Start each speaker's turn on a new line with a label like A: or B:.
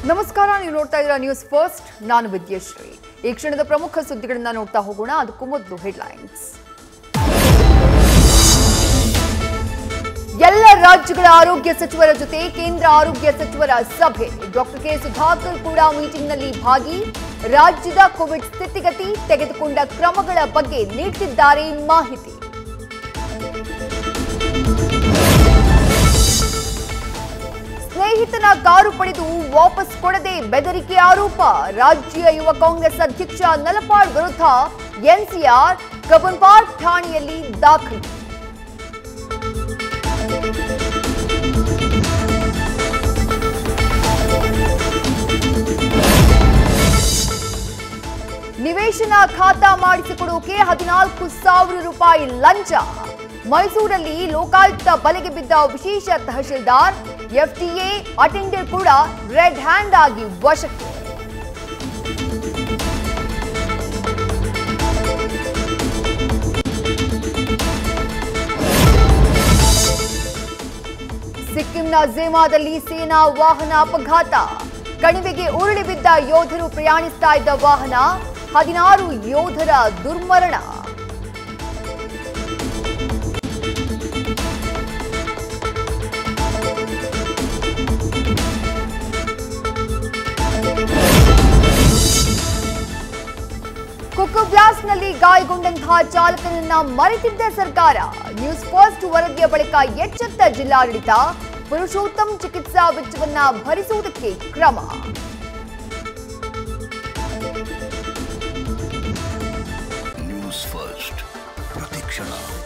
A: ನಮಸ್ಕಾರ ನೀವು ನೋಡ್ತಾ ಇದ್ದೀರಾ ನ್ಯೂಸ್ ಫಸ್ಟ್ ನಾನು ವಿದ್ಯಶ್ರೀ ಈ ಕ್ಷಣದ ಪ್ರಮುಖ ಸುದ್ದಿಗಳನ್ನ ನೋಡ್ತಾ ಹೋಗೋಣ ಅದಕ್ಕೂ ಮೊದಲು ಹೆಡ್ಲೈನ್ಸ್ ಎಲ್ಲ ರಾಜ್ಯಗಳ ಆರೋಗ್ಯ ಸಚಿವರ ಜೊತೆ ಕೇಂದ್ರ ಆರೋಗ್ಯ ಸಚಿವರ ಸಭೆ ಡಾಕ್ಟರ್ ಕೆ ಸುಧಾಕರ್ ಕೂಡ ಮೀಟಿಂಗ್ನಲ್ಲಿ ಭಾಗಿ ರಾಜ್ಯದ ಕೋವಿಡ್ ಸ್ಥಿತಿಗತಿ ತೆಗೆದುಕೊಂಡ ಕ್ರಮಗಳ ಬಗ್ಗೆ ನೀಡುತ್ತಿದ್ದಾರೆ ಮಾಹಿತಿ ಸ್ನೇಹಿತನ ಕಾರು ಪಡೆದು ವಾಪಸ್ ಕೊಡದೆ ಬೆದರಿಕೆ ಆರೋಪ ರಾಜ್ಯ ಯುವ ಕಾಂಗ್ರೆಸ್ ಅಧ್ಯಕ್ಷ ನಲಪಾಡ್ ವಿರುದ್ಧ ಎನ್ಸಿಆರ್ ಕಬ್ಬನ್ಪಾಡ್ ಠಾಣೆಯಲ್ಲಿ ದಾಖಲು ನಿವೇಶನ ಖಾತಾ ಮಾಡಿಸಿಕೊಡೋಕೆ ಹದಿನಾಲ್ಕು ಸಾವಿರ ರೂಪಾಯಿ ಲಂಚ ಮೈಸೂರಲ್ಲಿ ಲೋಕಾಯುಕ್ತ ಬಲೆಗೆ ಬಿದ್ದ ವಿಶೇಷ ತಹಶೀಲ್ದಾರ್ ಎಫ್ಟಿಎ ಅಟೆಂಡರ್ ಕೂಡ ರೆಡ್ ಹ್ಯಾಂಡ್ ಆಗಿ ವಶಕ್ಕೆ ಸಿಕ್ಕಿಂನ ಝೇಮಾದಲ್ಲಿ ಸೇನಾ ವಾಹನ ಅಪಘಾತ ಕಣಿವೆಗೆ ಉರುಳಿ ಬಿದ್ದ ಯೋಧರು ಪ್ರಯಾಣಿಸ್ತಾ ಇದ್ದ ವಾಹನ ಹದಿನಾರು ಯೋಧರ ದುರ್ಮರಣ ಕುಕ್ಕು ಬ್ಲಾಸ್ಟ್ನಲ್ಲಿ ಗಾಯಗೊಂಡಂತಹ ಚಾಲಕನನ್ನ ಮರೆತಿದ್ದ ಸರ್ಕಾರ ನ್ಯೂಸ್ ಫಸ್ಟ್ ವರದಿಯ ಬಳಿಕ ಎಚ್ಚೆತ್ತ ಜಿಲ್ಲಾಡಳಿತ ಪುರುಷೋತ್ತಮ್ ಚಿಕಿತ್ಸಾ ವೆಚ್ಚವನ್ನ ಭರಿಸುವುದಕ್ಕೆ ಕ್ರಮ
B: ನ್ಯೂಸ್ ಫಸ್ಟ್ ಪ್ರತಿಕ್ಷಣ